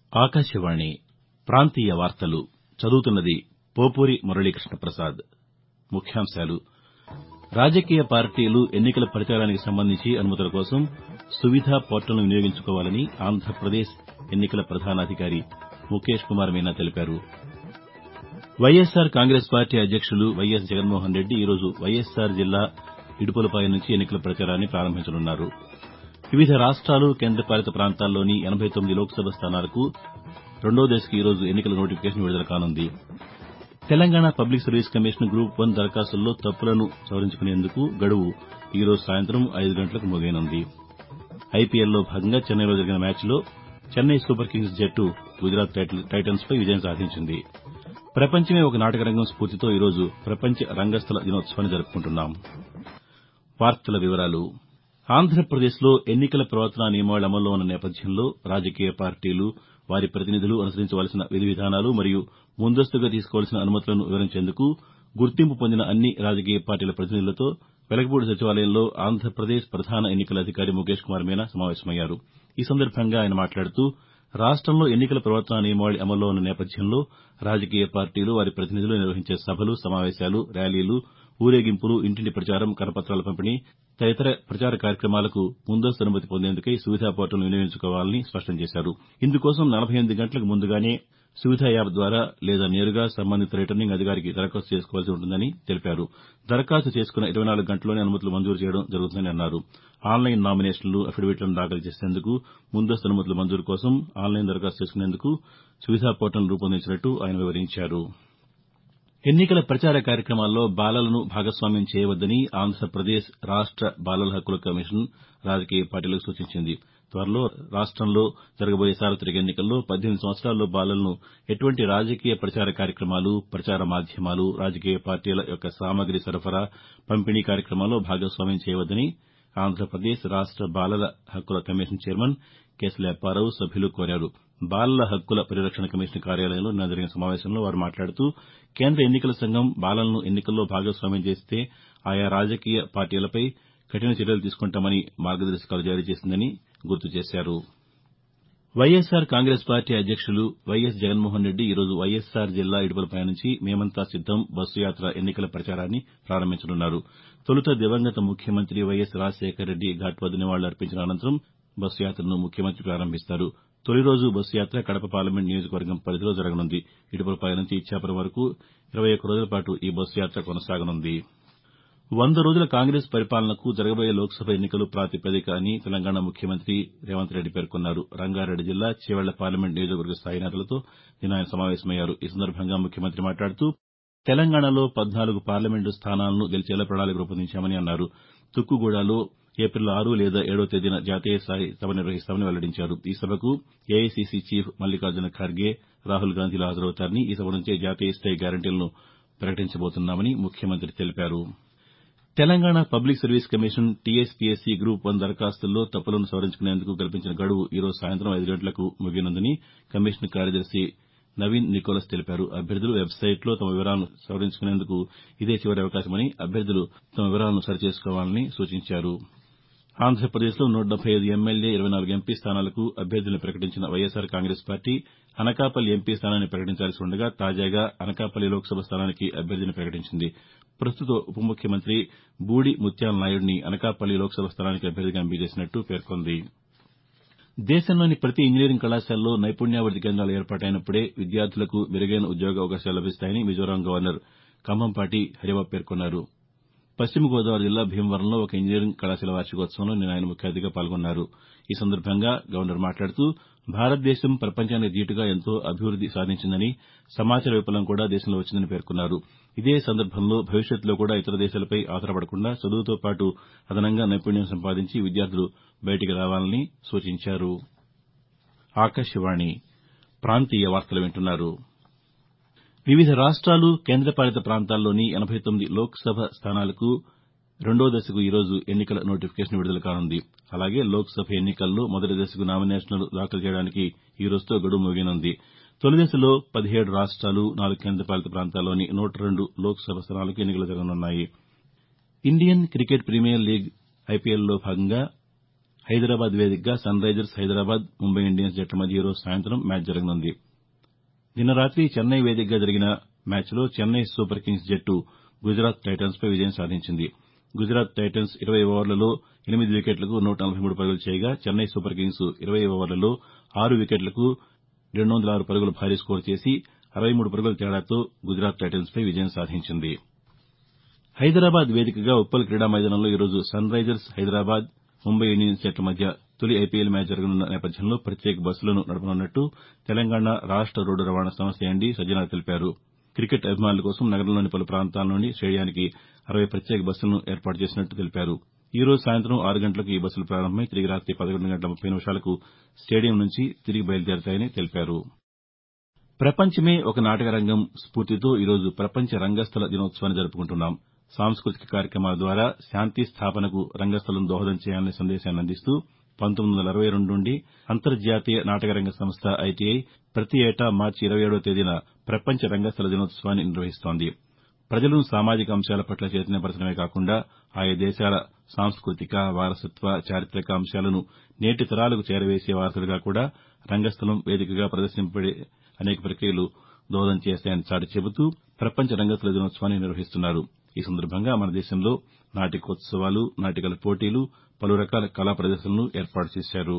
ఆకాశవాణి ప్రాంతీయ వార్తలు చదువుతున్నది పోపూరి మురళీకృష్ణ ప్రసాద్ ముఖ్యాంశాలు రాజకీయ పార్టీలు ఎన్నికల ప్రచారానికి సంబంధించి అనుమతుల కోసం సువిధ పోర్టల్ను వినియోగించుకోవాలని ఆంధ్రప్రదేశ్ ఎన్నికల ప్రధానాధికారి ముఖేష్ కుమార్ మీనా తెలిపారు వైఎస్సార్ కాంగ్రెస్ పార్టీ అధ్యక్షులు వైఎస్ జగన్మోహన్ రెడ్డి ఈరోజు వైఎస్సార్ జిల్లా ఇడుపులపాయ నుంచి ఎన్నికల ప్రచారాన్ని ప్రారంభించనున్నారు వివిధ రాష్ట్రాలు కేంద్రపాలిత ప్రాంతాల్లోని ఎనబై తొమ్మిది లోక్సభ స్థానాలకు రెండో దశకు ఈరోజు ఎన్నికల నోటిఫికేషన్ విడుదల కానుంది Telangana public service commission group one దరఖాస్తుల్లో తప్పులను సవరించుకునేందుకు గడువు ఈరోజు సాయంత్రం ఐదు గంటలకు ముగియనుంది ఐపీఎల్లో భాగంగా చెన్నైలో జరిగిన మ్యాచ్లో చెన్నై సూపర్ కింగ్స్ జట్టు గుజరాత్ టైటన్స్పై విజయం సాధించింది ప్రపంచమే ఒక నాటకరంగం స్పూర్తితో ఈరోజు ప్రపంచ రంగస్థల దినోత్సవాన్ని జరుపుకుంటున్నాం ఆంధ్రప్రదేశ్లో ఎన్నికల ప్రవర్తనా నియమావళి అమల్లో ఉన్న నేపథ్యంలో రాజకీయ పార్టీలు వారి ప్రతినిధులు అనుసరించవలసిన విధి విధానాలు మరియు ముందస్తుగా తీసుకోవాల్సిన అనుమతులను వివరించేందుకు గుర్తింపు పొందిన అన్ని రాజకీయ పార్టీల ప్రతినిధులతో వెలగపూడి సచివాలయంలో ఆంధ్రప్రదేశ్ ప్రధాన ఎన్నికల అధికారి ముఖేష్ కుమార్ మీనా సమావేశమయ్యారు ఈ సందర్భంగా ఆయన మాట్లాడుతూ రాష్టంలో ఎన్నికల ప్రవర్తనా నియమావళి అమల్లో ఉన్న నేపథ్యంలో రాజకీయ పార్టీలు వారి ప్రతినిధులు నిర్వహించే సభలు సమావేశాలు ర్యాలీలు ఊరేగింపులు ఇంటింటి ప్రచారం కరపత్రాల పంపిణీ తదితర ప్రచార కార్యక్రమాలకు ముందస్తు అనుమతి పొందేందుకై సువిధా పోర్టల్ను వినియోగించుకోవాలని స్పష్టం చేశారు ఇందుకోసం నలభై ఎనిమిది గంటలకు ముందుగానే సువిధా యాప్ ద్వారా లేదా నేరుగా సంబంధిత రిటర్నింగ్ అధికారికి దరఖాస్తు చేసుకోవాల్సి ఉంటుందని తెలిపారు దరఖాస్తు చేసుకున్న ఇరవై నాలుగు గంటల్లోనే అనుమతులు మంజూరు చేయడం జరుగుతుందని అన్నారు ఆన్లైన్ నామినేషన్లు అఫిడవిట్లను దాఖలు చేసేందుకు ముందస్తు అనుమతుల మంజూరు కోసం ఆన్లైన్ దరఖాస్తు చేసుకునేందుకు సువిధా పోర్టల్ను రూపొందించినట్టు ఆయన వివరించారు ఎన్నికల ప్రచార కార్యక్రమాల్లో బాలలను భాగస్వామ్యం చేయవద్దని ఆంధ్రప్రదేశ్ రాష్ట బాలల హక్కుల కమిషన్ రాజకీయ పార్టీలకు సూచించింది త్వరలో రాష్టంలో జరగబోయే సార్వతిక ఎన్నికల్లో పద్దెనిమిది సంవత్సరాల్లోపు బాలలను ఎటువంటి రాజకీయ ప్రచార కార్యక్రమాలు ప్రచార మాధ్యమాలు రాజకీయ పార్టీల యొక్క సామగ్రి సరఫరా పంపిణీ కార్యక్రమాల్లో భాగస్వామ్యం చేయవద్దని ఆంధ్రప్రదేశ్ రాష్ట బాలల హక్కుల కమిషన్ చైర్మన్ కేశుల అప్పారావు సభ్యులు కోరారు బాలల హక్కుల పరిరక్షణ కమిషన్ కార్యాలయంలో నిన్న జరిగిన సమావేశంలో వారు మాట్లాడుతూ కేంద్ర ఎన్నికల సంఘం బాలలను ఎన్నికల్లో భాగస్వామ్యం చేస్తే ఆయా రాజకీయ పార్టీలపై కఠిన చర్యలు తీసుకుంటామని మార్గదర్శకాలు జారీ చేసిందని గుర్తు చేశారు వైఎస్సార్ కాంగ్రెస్ పార్టీ అధ్యక్షులు వైఎస్ జగన్మోహన్ రెడ్డి ఈరోజు వైఎస్సార్ జిల్లా ఇడుపులపాయ నుంచి మేమంతా సిద్దం బస్సు యాత ఎన్నికల ప్రచారాన్ని ప్రారంభించనున్నారు తొలుత దివంగత ముఖ్యమంత్రి వైఎస్ రాజశేఖరరెడ్డి ఘాట్ వద్ద నివాళులర్పించిన అనంతరం బస్సు యాత్రను ముఖ్యమంత్రి ప్రారంభిస్తారు తొలి రోజు బస్సు యాత్ర కడప పార్లమెంట్ నియోజకవర్గం పరిధిలో జరగనుంది ఇడుపులపాయ నుంచి ఇచ్చాపురం వరకు ఇరవై ఒక్క రోజుల పాటు ఈ బస్సు యాత్ర కొనసాగనుంది వంద రోజుల కాంగ్రెస్ పరిపాలనకు జరగబోయే లోక్సభ ఎన్నికలు ప్రాతిపదిక అని తెలంగాణ ముఖ్యమంత్రి రేవంత్ రెడ్డి పేర్కొన్నారు రంగారెడ్డి జిల్లా చేవెళ్ల పార్లమెంట్ నియోజకవర్గ స్థాయి నేతలతో నిన్న ఆయన సమావేశమయ్యారు ఈ సందర్భంగా ముఖ్యమంత్రి మాట్లాడుతూ తెలంగాణలో పద్నాలుగు పార్లమెంటు స్థానాలను గెలిచేలా ప్రణాళిక రూపొందించామని అన్నారు తుక్కుగూడలో ఏపిల్ ఆరు లేదా ఏడో తేదీన జాతీయ స్థాయి సభ నిర్వహిస్తామని వెల్లడించారు ఈ సభకు ఏఐసీసీ చీఫ్ మల్లికార్జున ఖర్గే రాహుల్ గాంధీలు హాజరవుతారని ఈ సభ నుంచే జాతీయ స్థాయి గ్యారంటీలను ప్రకటించబోతున్నామని ముఖ్యమంత్రి తెలిపారు Telangana public service commission TSPSC group one దరఖాస్తుల్లో తప్పులను సవరించుకునేందుకు కల్పించిన గడువు ఈరోజు సాయంత్రం ఐదు గంటలకు ముగియనుందని కమిషన్ కార్యదర్శి నవీన్ నికోలస్ తెలిపారు అభ్యర్థులు వెబ్సైట్లో తమ వివరాలను సవరించుకునేందుకు ఇదే చివరి అవకాశమని అభ్యర్థులు తమ వివరాలను సరిచేసుకోవాలని సూచించారు ఆంధ్రప్రదేశ్లో నూట డెబ్బై ఐదు ఎమ్మెల్యే ఇరవై నాలుగు ఎంపీ స్థానాలకు అభ్యర్థులను ప్రకటించిన YSR Congress party Anakapalli MP స్థానాన్ని ప్రకటించాల్సి ఉండగా తాజాగా అనకాపల్లి లోక్సభ స్థానానికి అభ్యర్థిని ప్రకటించింది ప్రస్తుత ఉప ముఖ్యమంత్రి బూడి ముత్యాల నాయుడిని అనకాపల్లి లోక్సభ స్థానానికి అభ్యర్థిగా ఎంపిక చేసినట్టు పేర్కొంది దేశంలోని ప్రతి ఇంజనీరింగ్ కళాశాలలో నైపుణ్యాభివృద్ది కేంద్రాలు ఏర్పాటైనప్పుడే విద్యార్థులకు మెరుగైన ఉద్యోగావకాశాలు లభిస్తాయని మిజోరాం గవర్నర్ కంభంపాటి హరిబాబు పేర్కొన్నారు పశ్చిమ గోదావరి జిల్లా భీమవరంలో ఒక ఇంజనీరింగ్ కళాశాల వార్షికోత్సవంలో నిన్న ఆయన ముఖ్య అతిథిగా పాల్గొన్నారు ఈ సందర్భంగా గవర్నర్ మాట్లాడుతూ భారతదేశం ప్రపంచానికి దీటుగా ఎంతో అభివృద్ది సాధించిందని సమాచార విప్లవం కూడా దేశంలో వచ్చిందని పేర్కొన్నారు ఇదే సందర్భంలో భవిష్యత్తులో కూడా ఇతర దేశాలపై ఆధారపడకుండా చదువుతో పాటు అదనంగా నైపుణ్యం సంపాదించి విద్యార్థులు బయటికి రావాలని సూచించారు వివిధ రాష్ట్రాలు కేంద్రపాలిత ప్రాంతాల్లోని ఎనబై తొమ్మిది లోక్సభ స్థానాలకు రెండో దశకు ఈరోజు ఎన్నికల నోటిఫికేషన్ విడుదల కానుంది అలాగే లోక్సభ ఎన్నికల్లో మొదటి దశకు నామినేషన్లు దాఖలు చేయడానికి ఈ రోజుతో గడువు ముగియనుంది తొలి దశలో పదిహేడు రాష్ట్రాలు నాలుగు కేంద్రపాలిత ప్రాంతాల్లోని నూట రెండు లోక్సభ స్థానాలకు ఎన్నికలు జరగనున్నాయి ఇండియన్ క్రికెట్ ప్రీమియర్ లీగ్ ఐపీఎల్లో భాగంగా హైదరాబాద్ వేదికగా Sunrisers Hyderabad Mumbai Indians జట్ల మధ్య ఈరోజు సాయంత్రం మ్యాచ్ జరగనుంది నిన్న రాతి చెన్నై వేదికగా జరిగిన మ్యాచ్లో చెన్నై సూపర్ కింగ్స్ జట్టు గుజరాత్ టైటన్స్పై విజయం సాధించింది గుజరాత్ టైటన్స్ ఇరవై ఓవర్లలో ఎనిమిది వికెట్లకు నూట నలభై మూడు పరుగులు చేయగా చెన్నై సూపర్ కింగ్స్ ఇరవై ఓవర్లలో ఆరు వికెట్లకు రెండు వందల ఆరు పరుగుల భారీ స్కోరు చేసి అరవై మూడు పరుగుల తేడాతో గుజరాత్ టైటన్స్పై విజయం సాధించింది హైదరాబాద్ వేదికగా ఉప్పల్ క్రీడా మైదానంలో ఈరోజు Sunrisers Hyderabad Mumbai Indians జట్ల మధ్య తొలి ఐపీఎల్ మ్యాచ్ జరగనున్న నేపథ్యంలో ప్రత్యేక బస్సులను నడపనున్నట్టు తెలంగాణ రాష్ట రోడ్డు రవాణా సంస్థ ఎండీ సజ్జనార్ తెలిపారు క్రికెట్ అభిమానుల కోసం నగరంలోని పలు ప్రాంతాల నుండి స్టేడియానికి అరవై ప్రత్యేక బస్సులను ఏర్పాటు చేసినట్టు తెలిపారు ఈ రోజు సాయంత్రం ఆరు గంటలకు ఈ బస్సులు ప్రారంభమై తిరిగి రాతి పదకొండు గంటల ముప్పై నిమిషాలకు స్టేడియం నుంచి తిరిగి బయలుదేరతాయని తెలిపారు ప్రపంచమే ఒక నాటక రంగం స్ఫూర్తితో ఈరోజు ప్రపంచ రంగస్థల దినోత్సవాన్ని జరుపుకుంటున్నాం సాంస్కృతిక కార్యక్రమాల ద్వారా శాంతి స్థాపనకు రంగస్థలం దోహదం చేయాలనే సందేశాన్ని అందిస్తూ పంతొమ్మిది వందల అరవై రెండు నుండి అంతర్జాతీయ నాటకరంగ సంస్థ ఐటీఐ ప్రతి ఏటా మార్చి ఇరవై ఏడవ తేదీన ప్రపంచ రంగస్థల దినోత్సవాన్ని నిర్వహిస్తోంది ప్రజలను సామాజిక అంశాల పట్ల చైతన్యపరచడమే కాకుండా ఆయా దేశాల సాంస్కృతిక వారసత్వ చారిత్రక అంశాలను నేటి తరాలకు చేరవేసే వారసులుగా కూడా రంగస్థలం వేదికగా ప్రదర్శింపబడే అనేక ప్రక్రియలు దోహదం చేస్తాయని చాటి చెబుతూ ప్రపంచ రంగస్థల దినోత్సవాన్ని నిర్వహిస్తున్నారు ఈ సందర్భంగా మన దేశంలో నాటికోత్సవాలు నాటికల పోటీలు పలు రకాల కళా ప్రదర్శనలు ఏర్పాటు చేశారు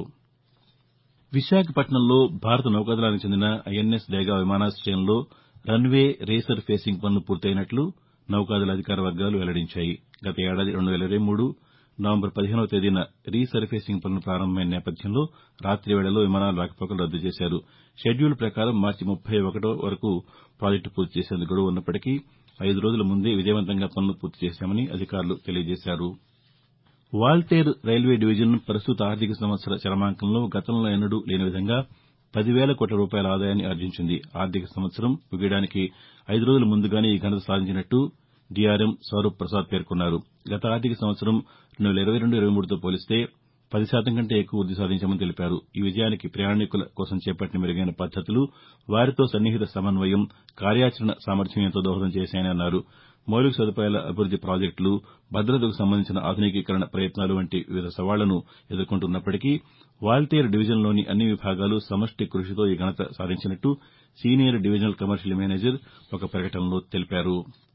విశాఖపట్నంలో భారత నౌకాదళానికి చెందిన ఐఎన్ఎస్ డేగా విమానాశయంలో రన్వే రేసర్ ఫేసింగ్ పనులు పూర్తయినట్లు నౌకాదళ అధికార వర్గాలు వెల్లడించాయి గత ఏడాది రెండు వేల ఇరవై మూడు నవంబర్ పదిహేనవ తేదీన రీసర్ఫేసింగ్ పనులు ప్రారంభమైన నేపథ్యంలో రాతి వేళల్లో విమానాల రాకపోకలు రద్దు చేశారు షెడ్యూల్ ప్రకారం మార్చి ముప్పై ఒకటి వరకు ప్రాజెక్టు పూర్తి చేసేందుకు గడువు ఉన్నప్పటికీ ఐదు రోజుల ముందే విజయవంతంగా పనులు పూర్తి చేశామని అధికారులు తెలియజేశారు వాల్తేరు రైల్వే డివిజన్ ప్రస్తుత ఆర్థిక సంవత్సర చరమాంకంలో గతంలో ఎన్నడూ లేని విధంగా పదివేల కోట్ల రూపాయల ఆదాయాన్ని ఆర్జించింది ఆర్థిక సంవత్సరం ముగియడానికి ఐదు రోజుల ముందుగానే ఈ ఘనత సాధించినట్టు డీఆర్ఎం స్వరూప్ ప్రసాద్ పేర్కొన్నారు గత ఆర్థిక సంవత్సరం రెండు వేల ఇరవై రెండు ఇరవై మూడుతో పోలిస్తే పది శాతం కంటే ఎక్కువ వృద్ది సాధించామని తెలిపారు ఈ విజయానికి ప్రయాణికుల కోసం చేపట్టిన మెరుగైన పద్దతులు వారితో సన్నిహిత సమన్వయం కార్యాచరణ సామర్థ్యం ఎంతో దోహదం చేశాయని అన్నారు మౌలిక సదుపాయాల అభివృద్ది ప్రాజెక్టులు భద్రతకు సంబంధించిన ఆధునికీకరణ ప్రయత్నాలు వంటి వివిధ సవాళ్లను ఎదుర్కొంటున్నప్పటికీ వాల్తేరు డివిజన్లోని అన్ని విభాగాలు సమష్టి కృషితో ఈ ఘనత సాధించినట్టు సీనియర్ డివిజనల్ కమర్షియల్ మేనేజర్ ఒక ప్రకటనలో తెలిపారు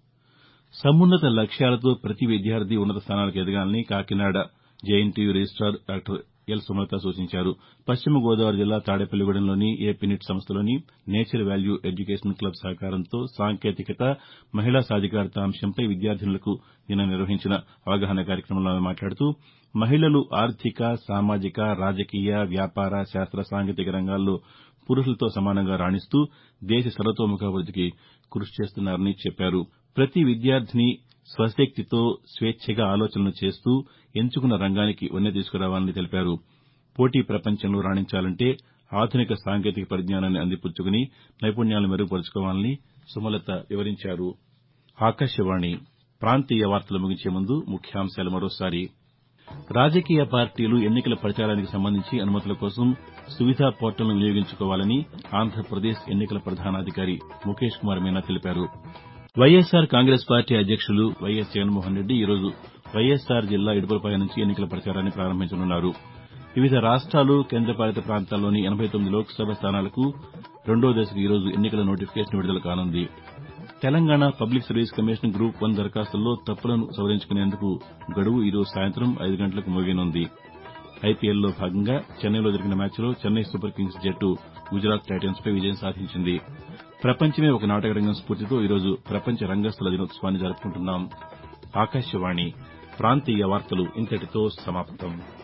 సమున్నత లక్ష్యాలతో ప్రతి విద్యార్థి ఉన్నత స్థానాలకు ఎదగాలని Kakinada JNTU registrar doctor L Sumalatha సూచించారు పశ్చిమ గోదావరి జిల్లా తాడేపల్లిగూడెంలోని ఏపీనిట్ సంస్థలోని నేచర్ వాల్యూ ఎడ్యుకేషన్ క్లబ్ సహకారంతో సాంకేతికత మహిళా సాధికారత అంశంపై విద్యార్థినులకు నిన్న నిర్వహించిన అవగాహన కార్యక్రమంలో ఆమె మాట్లాడుతూ మహిళలు ఆర్థిక సామాజిక రాజకీయ వ్యాపార శాస్త్ర సాంకేతిక రంగాల్లో పురుషులతో సమానంగా రాణిస్తూ దేశ సర్వతోముఖాభివృద్దికి కృషి చేస్తున్నారని చెప్పారు ప్రతి విద్యార్థిని స్వశక్తితో స్వేచ్చగా ఆలోచనలు చేస్తూ ఎంచుకున్న రంగానికి వన్నె తీసుకురావాలని తెలిపారు పోటీ ప్రపంచంలో రాణించాలంటే ఆధునిక సాంకేతిక పరిజ్ఞానాన్ని అందిపుచ్చుకుని నైపుణ్యాలను మెరుగుపరుచుకోవాలని సుమలత వివరించారు ఆకాశవాణి ప్రాంతీయ వార్తలు ముగించే ముందు ముఖ్యాంశాలు మరోసారి రాజకీయ పార్టీలు ఎన్నికల ప్రచారానికి సంబంధించి అనుమతుల కోసం సువిధా పోర్టల్ను వినియోగించుకోవాలని ఆంధ్రప్రదేశ్ ఎన్నికల ప్రధానాధికారి ముఖేష్ కుమార్ మీనా తెలిపారు వైఎస్సార్ కాంగ్రెస్ పార్టీ అధ్యక్షులు వైఎస్ జగన్మోహన్ రెడ్డి ఈరోజు వైఎస్సార్ జిల్లా ఇడుపులపాయ నుంచి ఎన్నికల ప్రచారాన్ని ప్రారంభించనున్నారు వివిధ రాష్ట్రాలు కేంద్రపాలిత ప్రాంతాల్లోని ఎనబై తొమ్మిది లోక్సభ స్థానాలకు రెండో దశకు ఈరోజు ఎన్నికల నోటిఫికేషన్ విడుదల కానుంది Telangana public service commission group one దరఖాస్తుల్లో తప్పులను సవరించుకునేందుకు గడువు ఈరోజు సాయంత్రం ఐదు గంటలకు ముగియనుంది ఐపీఎల్లో భాగంగా చెన్నైలో జరిగిన మ్యాచ్లో చెన్నై సూపర్ కింగ్స్ జట్టు గుజరాత్ టైటన్స్పై విజయం సాధించింది ప్రపంచమే ఒక నాటక రంగం స్ఫూర్తితో ఈరోజు ప్రపంచ రంగస్థల దినోత్సవాన్ని జరుపుకుంటున్నాం ఆకాశవాణి ప్రాంతీయ వార్తలు ఇంతటితో సమాప్తం